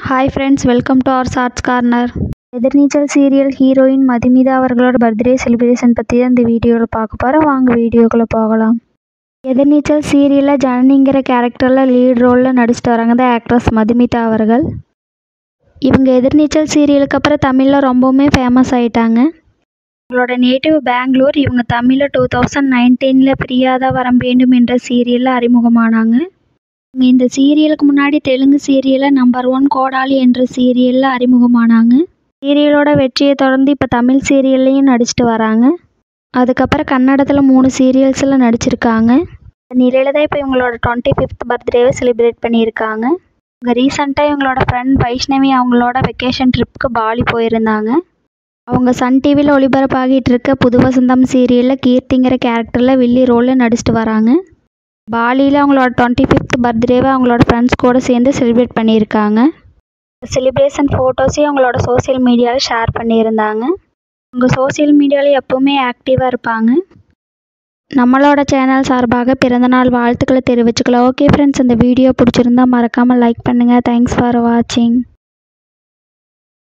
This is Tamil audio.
hi friends welcome to our shorts corner Ethirneechal serial heroine Madhumitha அவர்களோட பர்த்டே செலிப்ரேஷன் பற்றி தான் இந்த வீடியோவில் பார்க்க போகிறோம் வாங்க வீடியோக்குள்ளே போகலாம் எதிர்நீச்சல் சீரியலில் ஜனனிங்கிற கேரக்டரில் லீட் ரோலில் நடிச்சிட்டு வராங்க தான் ஆக்ட்ரஸ் மதுமிதா அவர்கள் இவங்க எதிர்நீச்சல் சீரியலுக்கு அப்புறம் தமிழில் ரொம்பவுமே ஃபேமஸ் ஆயிட்டாங்க இவங்களோட நேட்டிவ் பெங்களூர் இவங்க தமிழில் டூ தௌசண்ட் நைன்டீனில் பிரியாதா வரம் வேண்டும் என்ற சீரியலில் அறிமுகமானாங்க இவங்க இந்த சீரியலுக்கு முன்னாடி தெலுங்கு சீரியலில் நம்பர் ஒன் கோடாலி என்ற சீரியலில் அறிமுகமானாங்க சீரியலோட வெற்றியை தொடர்ந்து இப்போ தமிழ் சீரியல்லையும் நடிச்சிட்டு வராங்க அதுக்கப்புறம் கன்னடத்தில் மூணு சீரியல்ஸில் நடிச்சிருக்காங்க இந்த நிலையில தான் இப்போ இவங்களோட டுவெண்ட்டி ஃபிஃப்த் பர்த்டேவை செலிப்ரேட் பண்ணியிருக்காங்க இவங்க ரீசெண்டாக இவங்களோட ஃப்ரெண்ட் வைஷ்ணவி அவங்களோட வெக்கேஷன் ட்ரிப்புக்கு பாலி போயிருந்தாங்க அவங்க சன் டிவியில் ஒளிபரப்பாகிட்டு இருக்க புது வசந்தம் சீரியலில் கீர்த்திங்கிற கேரக்டரில் வில்லி ரோலில் நடிச்சிட்டு வராங்க பாலியில் அவங்களோட டுவெண்ட்டி ஃபிஃப்த் பர்த்டேவை அவங்களோட ஃப்ரெண்ட்ஸ் கூட சேர்ந்து செலிப்ரேட் பண்ணியிருக்காங்க செலிப்ரேஷன் ஃபோட்டோஸையும் அவங்களோட சோஷியல் மீடியாவில் ஷேர் பண்ணியிருந்தாங்க அவங்க சோஷியல் மீடியாவில் எப்போவுமே ஆக்டிவாக இருப்பாங்க நம்மளோட சேனல் சார்பாக பிறந்தநாள் வாழ்த்துக்களை தெரிவிச்சுக்கலாம் ஓகே ஃப்ரெண்ட்ஸ் இந்த வீடியோ பிடிச்சிருந்தா மறக்காமல் லைக் பண்ணுங்கள் தேங்க்ஸ் ஃபார் வாட்சிங்